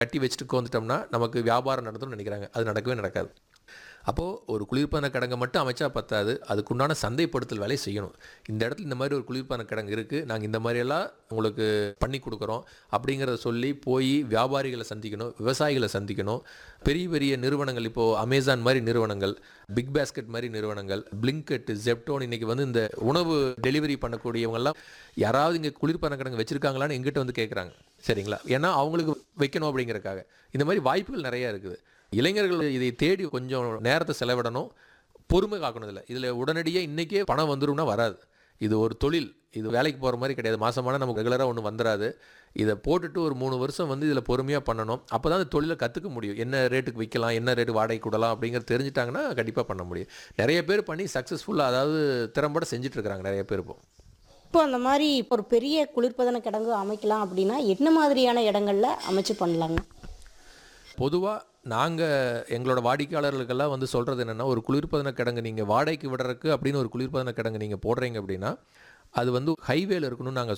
கட்டி வச்சுட்டு உட்காந்துட்டோம்னா நமக்கு வியாபாரம் நடந்தும்னு நினைக்கிறாங்க அது நடக்கவே நடக்காது அப்போது ஒரு குளிர்பான கிடங்கை மட்டும் அமைச்சா பத்தாது அதுக்குண்டான சந்தைப்படுத்தல் வேலையை செய்யணும் இந்த இடத்துல இந்த மாதிரி ஒரு குளிர்பான கிடங்கு இருக்குது நாங்கள் இந்த மாதிரியெல்லாம் உங்களுக்கு பண்ணி கொடுக்குறோம் அப்படிங்கிறத சொல்லி போய் வியாபாரிகளை சந்திக்கணும் விவசாயிகளை சந்திக்கணும் பெரிய பெரிய நிறுவனங்கள் இப்போது அமேசான் மாதிரி நிறுவனங்கள் பிக் பாஸ்கெட் மாதிரி நிறுவனங்கள் பிளிங்கெட் ஜெப்டோன் இன்னைக்கு வந்து இந்த உணவு டெலிவரி பண்ணக்கூடியவங்கெல்லாம் யாராவது இங்கே குளிர்பான கிடங்கு வச்சுருக்காங்களான்னு எங்கிட்ட வந்து கேட்குறாங்க சரிங்களா ஏன்னா அவங்களுக்கு வைக்கணும் அப்படிங்கிறக்காக இந்த மாதிரி வாய்ப்புகள் நிறையா இருக்குது இளைஞர்கள் இதை தேடி கொஞ்சம் நேரத்தை செலவிடணும் பொறுமை காக்கணும் இதில் இதில் உடனடியாக இன்றைக்கே பணம் வந்துரும்னா வராது இது ஒரு தொழில் இது வேலைக்கு போகிற மாதிரி கிடையாது மாசமான நமக்கு ரெகுலராக ஒன்றும் வந்துடாது இதை போட்டுட்டு ஒரு மூணு வருஷம் வந்து இதில் பொறுமையாக பண்ணணும் அப்போ தான் அந்த தொழிலை கற்றுக்க முடியும் என்ன ரேட்டுக்கு விற்கலாம் என்ன ரேட்டு வாடகை கொடுலாம் அப்படிங்கிறது தெரிஞ்சிட்டாங்கன்னா கண்டிப்பாக பண்ண முடியும் நிறைய பேர் பண்ணி சக்ஸஸ்ஃபுல்லாக அதாவது திறம்பட செஞ்சுட்டு இருக்கிறாங்க நிறைய பேர் இப்போ இப்போ அந்த மாதிரி ஒரு பெரிய குளிர்பதன கிடங்கு அமைக்கலாம் அப்படின்னா என்ன மாதிரியான இடங்கள்ல அமைச்சு பண்ணலாங்க பொதுவாக நாங்கள் எங்களோட வாடிக்கையாளர்களுக்கெல்லாம் வந்து சொல்கிறது என்னென்னா ஒரு குளிர்பதன கிடங்கு நீங்கள் வாடகைக்கு விடுறதுக்கு அப்படின்னு ஒரு குளிர்பதன கிடங்கு நீங்கள் போடுறீங்க அப்படின்னா அது வந்து ஹைவேல இருக்கணும்னு நாங்கள்